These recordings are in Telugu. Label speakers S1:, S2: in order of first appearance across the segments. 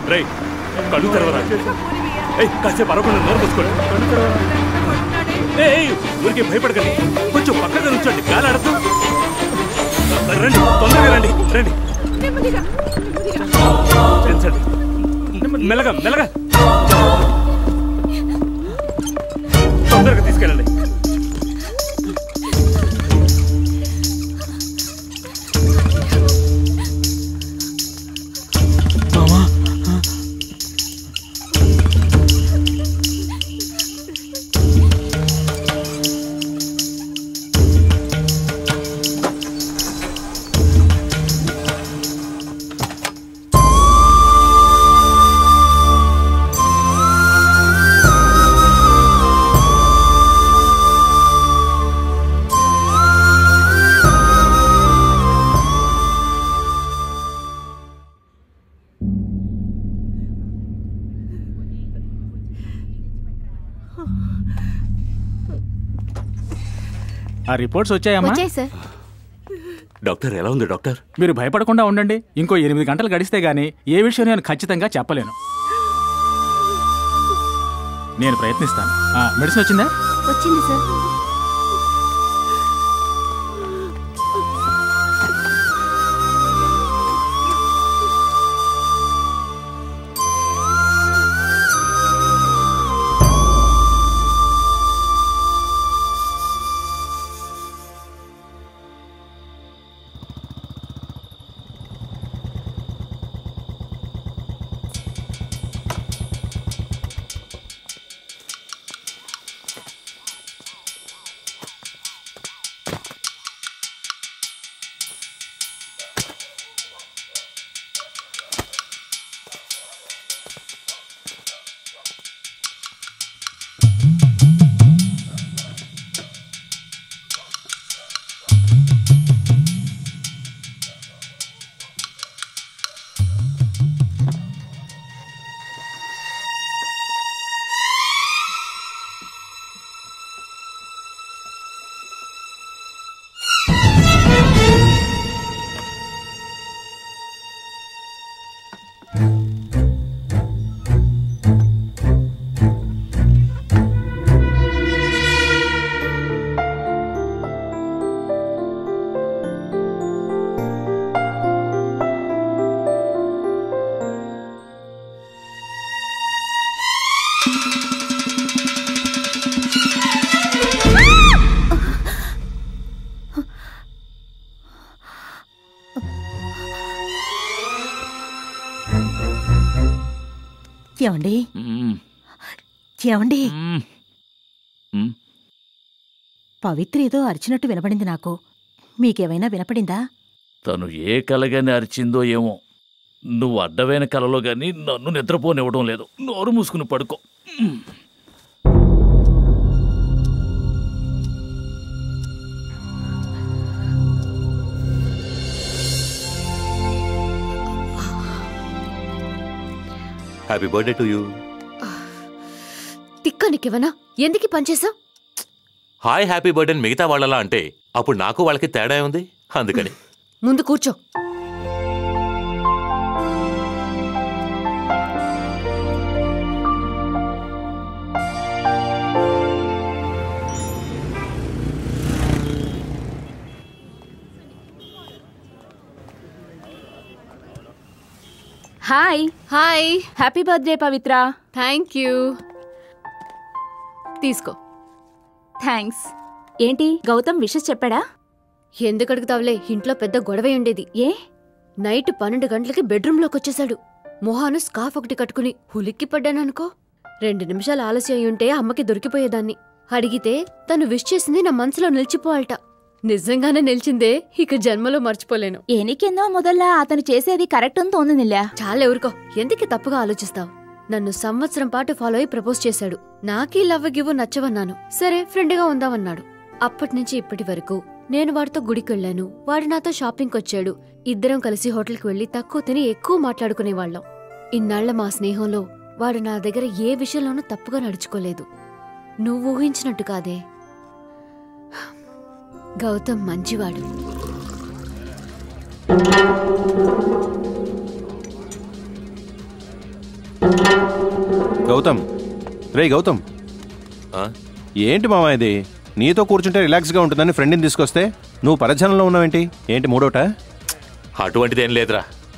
S1: రై కళ్ళు తెరవరా ఏయ్ కాసేపు అరవకుండా నోరు మూసుకోండి ఏయ్, ఏయ్, ఊరికే భయపడకండి కొంచెం పక్కగా నుంచోండి గాలి ఆడద్దు రండి తొందరగా రండి రండి పెంచండి మెల్లగా మెల్లగా తొందరగా తీసుకెళ్ళండి
S2: ఆ రిపోర్ట్స్ వచ్చాయమ్మా
S3: వచ్చాయి సార్
S1: డాక్టర్ ఎలా ఉంది డాక్టర్
S2: మీరు భయపడకుండా ఉండండి ఇంకో ఎనిమిది గంటలు గడిస్తే గానీ ఏ విషయం నేను ఖచ్చితంగా చెప్పలేను నేను ప్రయత్నిస్తాను ఆ, మెడిసిన్ వచ్చిందా
S3: వచ్చింది సార్
S4: ఏమండి ఏమండి పవిత్ర ఏదో అరిచినట్టు వినపడింది నాకు మీకేమైనా వినపడిందా
S5: తను ఏ కలగాని అరిచిందో ఏమో నువ్వు అడ్డమైన కలలో గాని నన్ను నిద్రపోనివ్వడం లేదు నోరు మూసుకుని పడుకో
S1: హ్యాపీ బర్త్డే టు యూ
S3: తిక్క నీకేమన్నా ఎందుకు పనిచేసావు
S1: హాయ్ హ్యాపీ బర్త్డే మిగతా వాళ్ళలా అంటే అప్పుడు నాకు వాళ్ళకి తేడా ఉంది అందుకని
S3: ముందు కూర్చో
S6: hi
S3: hi
S6: happy birthday Pavitra
S3: thank you తీసుకో
S6: థ్యాంక్స్ ఏంటి గౌతమ్ విషెస్ చెప్పాడా
S3: ఎందుకు అడుగుతావులే ఇంట్లో పెద్ద గొడవ ఉండేది
S6: ఏ
S3: నైట్ పన్నెండు గంటలకి బెడ్రూమ్లోకి వచ్చేశాడు మొహాను స్కార్ఫ్ ఒకటి కట్టుకుని హులిక్కి పడ్డాననుకో రెండు నిమిషాలు ఆలస్యం అయి ఉంటే అమ్మకి దొరికిపోయేదాన్ని అడిగితే తను విష్ చేసింది నా మనసులో నిలిచిపోవాలట నిజంగానే నిలిచిందే ఇక జన్మలో మర్చిపోలేను
S6: ఎనికెందో మొదల్ల అతను చేసేది కరెక్ట్ అని తోందినిల్లా
S3: చాలా ఎవరికో ఎందుకు తప్పుగా ఆలోచిస్తావు నన్ను సంవత్సరం పాటు ఫాలో అయి ప్రపోజ్ చేశాడు నాకీ లవ్ గివ్ నచ్చవన్నాను సరే ఫ్రెండ్గా ఉందామన్నాడు అప్పటినుంచి ఇప్పటి వరకు నేను వాడితో గుడికి వెళ్ళాను వాడు నాతో షాపింగ్కి వచ్చాడు ఇద్దరం కలిసి హోటల్కి వెళ్లి తక్కువ తిని ఎక్కువ మాట్లాడుకునేవాళ్ళం ఇన్నాళ్ల మా స్నేహంలో వాడు నా దగ్గర ఏ విషయంలోనూ తప్పుగా నడుచుకోలేదు నువ్వు ఊహించినట్టు కాదే గౌతమ్ మంచివాడు
S7: గౌతమ్ రే గౌతమ్
S8: ఆ?
S7: ఏంటి మావా ఇది నీతో కూర్చుంటే రిలాక్స్గా ఉంటుందని ఫ్రెండ్ని తీసుకొస్తే నువ్వు పరధ్యానంలో ఉన్నావేంటి ఏంటి మూడోట
S8: అటువంటిదేం లేదురా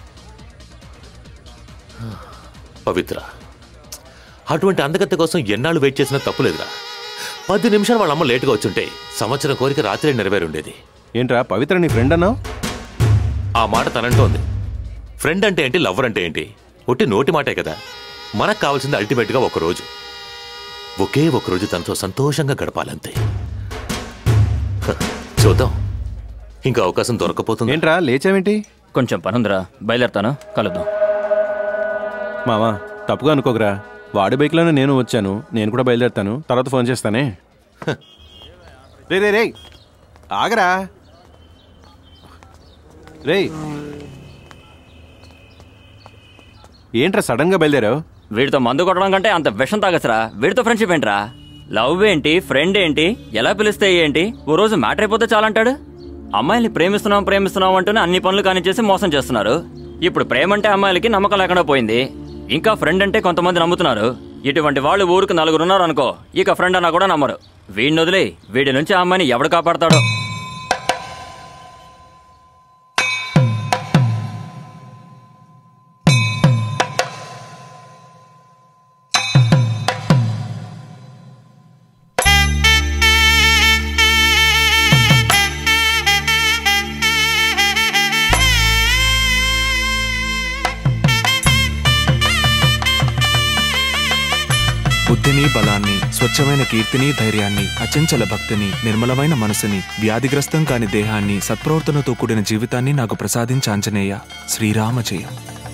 S8: పవిత్ర అటువంటి అందగత్త కోసం ఎన్నాళ్ళు వెయిట్ చేసినా తప్పులేదురా పది నిమిషాలు వాళ్ళ అమ్మ లేటుగా వచ్చుంటే సంవత్సరం కోరిక రాత్రి నెరవేరి ఉండేది
S7: ఏంట్రా పవిత్ర నీ ఫ్రెండ్ అన్నావు
S8: ఆ మాట తనంటోంది ఫ్రెండ్ అంటే ఏంటి లవర్ అంటే ఏంటి ఒట్టి నోటి మాటే కదా మనకు కావాల్సింది అల్టిమేట్గా ఒక రోజు ఒకే ఒక రోజు తనతో సంతోషంగా గడపాలంతే హ, చూద్దాం ఇంకా అవకాశం దొరకపోతుంది
S7: ఏంట్రా లేచావేంటి
S9: కొంచెం పనుందిరా బయలుదేరుతాను కలుద్దాం
S7: మావా తప్పుగా అనుకోకరా వాడి బైక్లోనే నేను వచ్చాను నేను కూడా బయలుదేరుతాను తర్వాత ఫోన్ చేస్తానే రే రే రే ఆగరా రే ఏంట్రా సడన్గా బయలుదేరావు
S9: వీడితో మందు కొట్టడం కంటే అంత విషం తాగసరా వీడితో ఫ్రెండ్షిప్ ఏంట్రా లవ్ ఏంటి ఫ్రెండ్ ఏంటి ఎలా పిలిస్తే ఏంటి ఓ రోజు మ్యాటర్ అయిపోతే చాలంటాడు అమ్మాయిల్ని ప్రేమిస్తున్నాం ప్రేమిస్తున్నాం అంటూనే అన్ని పనులు కానిచ్చేసి మోసం చేస్తున్నారు ఇప్పుడు ప్రేమ అంటే అమ్మాయిలకి నమ్మకం లేకుండా పోయింది ఇంకా ఫ్రెండ్ అంటే కొంతమంది నమ్ముతున్నారు ఇటువంటి వాళ్ళు ఊరికి నలుగురు ఉన్నారు అనుకో ఇక ఫ్రెండ్ అన్నా కూడా నమ్మరు వీడిని వదిలే వీడి నుంచి ఆ అమ్మాయిని ఎవడు కాపాడతాడో
S10: బుద్ధిని బలాన్ని స్వచ్ఛమైన కీర్తిని ధైర్యాన్ని అచంచల భక్తిని నిర్మలమైన మనసుని వ్యాధిగ్రస్తం కాని దేహాన్ని సత్ప్రవర్తనతో కూడిన జీవితాన్ని నాకు ప్రసాదించ ఆంజనేయ శ్రీరామ జయం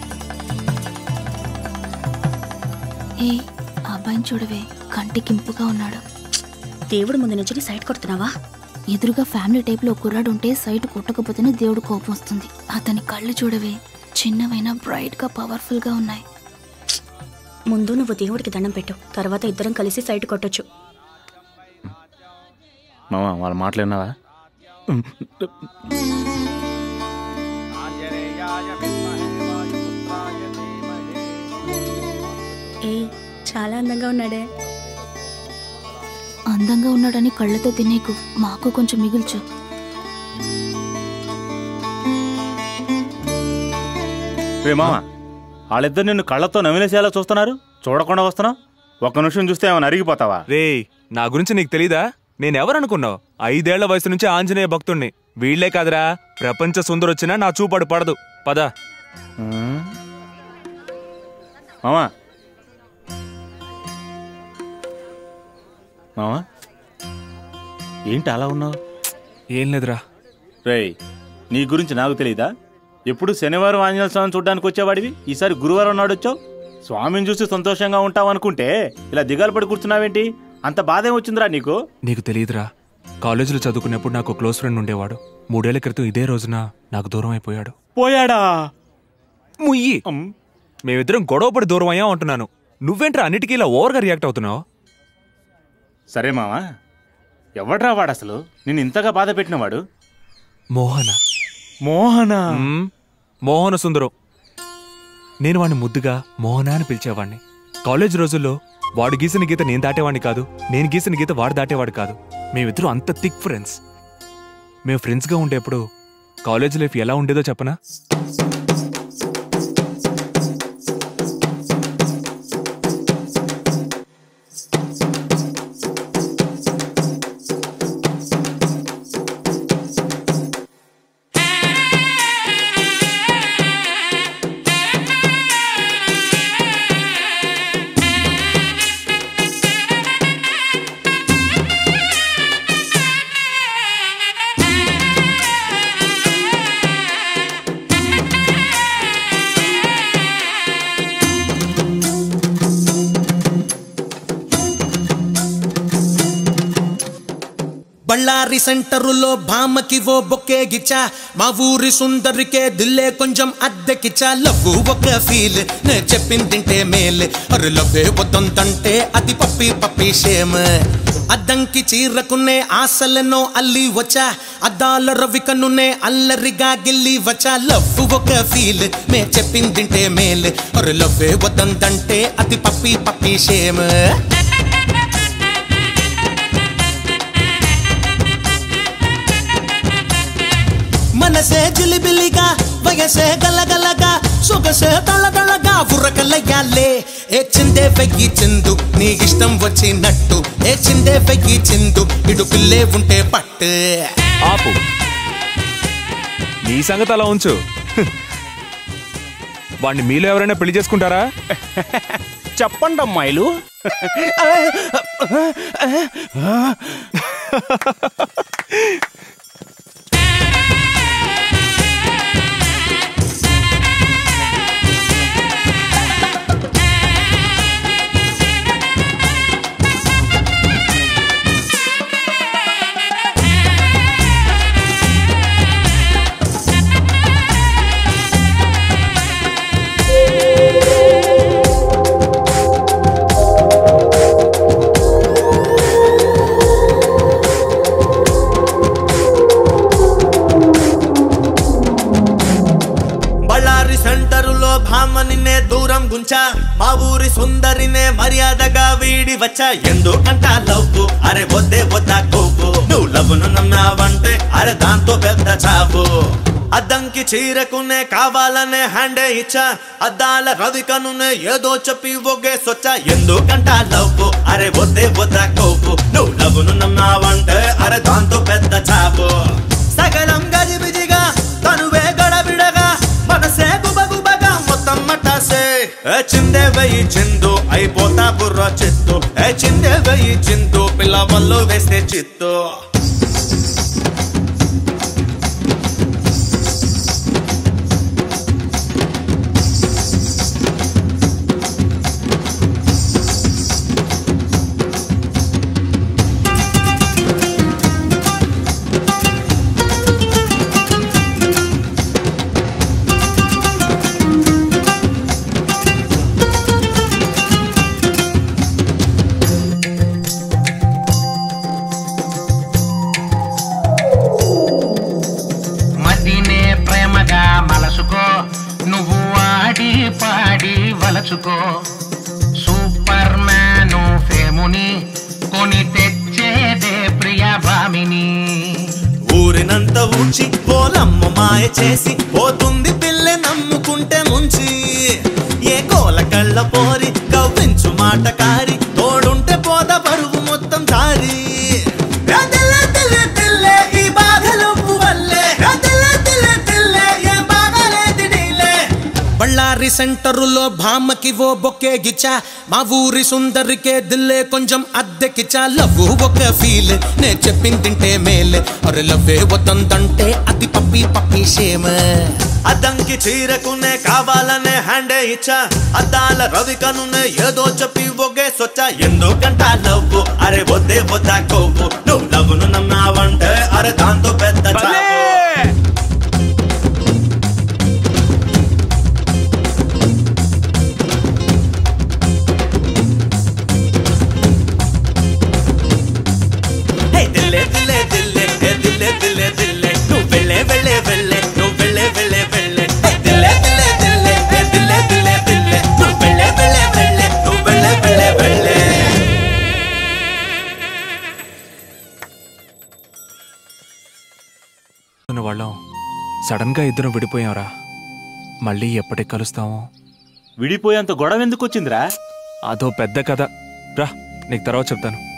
S11: ఏ ఆ అబ్బాయిని చూడవే కంటికింపుగా ఉన్నాడు దేవుడు ముందు నుంచి సైట్ కొడుతున్నావా ఎదురుగా ఫ్యామిలీ టైప్ లో కుర్రాడు ఉంటే సైట్ కొట్టకపోతేనే దేవుడు కోపం వస్తుంది అతని కళ్ళు చూడవే చిన్నవైన బ్రైట్ గా పవర్ఫుల్ గా ఉన్నాయి ముందు నువ్వు దేవుడికి దండం పెట్టు తర్వాత ఇద్దరం కలిసి సైట్ కొట్టొచ్చు
S2: మామ వాళ్ళ మాటలు విన్నావా
S11: ఏ చాలా అందంగా ఉన్నాడే అందంగా ఉన్నాడని కళ్ళతో తినేకు మాకు కొంచెం మిగుల్చు
S1: రే మామ వాళ్ళిద్దరు నిన్ను కళ్ళతో నమిలేసేలా చూస్తున్నారు చూడకుండా వస్తున్నావు ఒక్క నిమిషం చూస్తే ఏమైనా అరిగిపోతావా
S10: రే నా గురించి నీకు తెలీదా నేనెవరనుకున్నావు ఐదేళ్ల వయసు నుంచి ఆంజనేయ భక్తుణ్ణి వీళ్లే కాదురా ప్రపంచ సుందరొచ్చినా నా చూపడు పడదు పద
S1: మామా మామా ఏంటి అలా ఉన్నావు
S10: ఏం లేదురా
S1: రేయ్ నీ గురించి నాకు తెలియదా ఎప్పుడు శనివారం ఆంజనేయ స్వామిని చూడడానికి వచ్చేవాడివి ఈసారి గురువారం నాడు వచ్చావు స్వామిని చూసి సంతోషంగా ఉంటావు అనుకుంటే ఇలా దిగాలు పడి కూర్చున్నావేంటి అంత బాధ ఏమొచ్చిందిరా నీకు
S10: నీకు తెలియదురా కాలేజీలో చదువుకున్నప్పుడు నాకు క్లోజ్ ఫ్రెండ్ ఉండేవాడు మూడేళ్ల క్రితం ఇదే రోజున నాకు దూరం అయిపోయాడు
S1: పోయాడా
S10: ముయ్యి మేమిద్దరం గొడవపడి దూరం అయ్యాం అంటున్నాను నువ్వేంట్రా అన్నిటికీ ఇలా ఓవర్గా రియాక్ట్ అవుతున్నావు
S1: సరే మావా ఎవడ్రా వాడు అసలు నిన్ను ఇంతగా బాధ పెట్టినవాడు
S10: మోహన
S1: మోహన
S10: మ్మ్. మోహన సుందరం నేను వాడిని ముద్దుగా మోహన అని పిలిచేవాడిని కాలేజ్ రోజుల్లో వాడు గీసిన గీత నేను దాటేవాడిని కాదు నేను గీసిన గీత వాడు దాటేవాడు కాదు మేమిద్దరం అంత థిక్ ఫ్రెండ్స్ మేము ఫ్రెండ్స్గా ఉండేప్పుడు కాలేజ్ లైఫ్ ఎలా ఉండేదో చెప్పనా
S11: ఏ
S12: బళ్ళారి సెంటరులో భామకి ఓ బొక్కే గిచ్చా మా ఊరి సుందరికే దిల్లే కొంచెం అద్దెకిచ్చా లవ్వు ఒక ఫీల్ నే చెప్పిందింటే మేల్ అరే లవ్వే వద్దంతంటే అది పప్పి పప్పి షేమ్ అద్దంకి చీరకునే ఆశలెన్నో అల్లి వచ్చా అద్దాల రవికనునే అల్లరిగా గిల్లి వచ్చా లవ్ ఒక ఫీల్ మే చెప్పిందింటే మేల్ అరే లవ్వే వద్దంతంటే అది పప్పి పప్పి షేమ్ మనసే జిలిబిలిగా వయసే గలగలగా సొగసే తళదళగా ఉరకలయ్యాలే ఏ చిందే వెయ్యి చిందు నీ ఇష్టం వచ్చినట్టు ఏ చిందే వెయ్యి చిందు ఇడుకుల్లే ఉంటే పట్టు
S10: ఆపు నీ సంగతి అలా ఉంచు వాడిని మీలో ఎవరైనా పెళ్లి చేసుకుంటారా
S1: చెప్పండి అమ్మాయిలు
S13: బళ్ళారి సెంటరులో భామనినే దూరం గుంచా మా ఊరి సుందరినే మర్యాదగా వీడి వచ్చా ఎందుకంట లవ్వు అరే వద్దే వద్దా కోపు నువ్వు లవ్వును నమ్మావంటే అరే దాంతో పెద్ద చాపు అద్దంకి చీరకునే కావాలనే హ్యాండే ఇచ్చా అద్దాల రవికనునే ఏదో చెప్పి ఒగ్గేసొచ్చా ఎందుకంట లవ్వు అరే వద్దే వద్దా కోపు నువ్వు లవ్వును నమ్మావంటే అరే దాంతో పెద్ద చాపు సగలం గజిబిజిగా తనువే గడబిడగా మనసే గుబగుబగా మొత్తం మటాసే ఏ చిందే వెయ్యి చిందు అయిపోతా బుర్ర చిత్తు ఏ చిందే వెయ్యి చిందు పిల్ల వల్లు వేస్తే చిత్తు
S14: మదినే ప్రేమగా మలసుకో నువ్వు ఆడి పాడి వలచుకో సూపర్ మ్యాను ఫేముని కొని తెచ్చేదే ప్రియ భామిని
S13: ఊరినంత ఊడ్చి పోలమ్మ మాయ చేసి పోతుంది పిల్లె నమ్ముకుంటే ముంచి ఏ కోల కళ్ళ పోరి కవ్వించు మాట కారి తోడుంటే పోద బరువు మొత్తం చారి రా తెల్లే తెల్లే తెల్లే ఈ బాధలు వల్లే రా తెల్లే తెల్లే తెల్లే ఏ బాధలేది నీలే
S12: బళ్ళారి సెంటరులో భామకి ఓ బొక్కే గిచ్చా మా ఊరి సుందరికే దిల్లే కొంచెం అద్దెకిచ్చా లవ్వు ఒక ఫీల్ నే చెప్పిందింటే మేల్ అరే లవ్వే వద్దంతంటే అది పప్పి పప్పి షేమ్
S13: అద్దంకి చీరకునే కావాలనే హ్యాండే ఇచ్చా అద్దాల రవికనునే ఏదో చెప్పి ఒగ్గేసొచ్చా ఎందుకంట లవ్వు అరే వద్దే వద్దా కోపు నువ్వు లవ్వును నమ్మావంటే అరే దాంతో పెద్ద చావు హే దిల్లే దిల్లే దిల్లే హే దిల్లే దిల్లే దిల్లే నువ్వు వెళ్ళే వెళ్ళే వెళ్ళే నువ్వు వెళ్ళే వెళ్ళే వెళ్ళే హే దిల్లే దిల్లే దిల్లే హే దిల్లే దిల్లే దిల్లే నువ్వు వెళ్ళే వెళ్ళే వెళ్ళే నువ్వు వెళ్ళే వెళ్ళే వెళ్ళే
S10: ఉన్న వాళ్ళం సడన్ గా ఇద్దరం విడిపోయాంరా మళ్ళీ ఎప్పటికి కలుస్తామో
S1: విడిపోయేంత గొడవ ఎందుకు వచ్చిందిరా
S10: అదో పెద్ద కథ రా నీకు తర్వాత చెప్తాను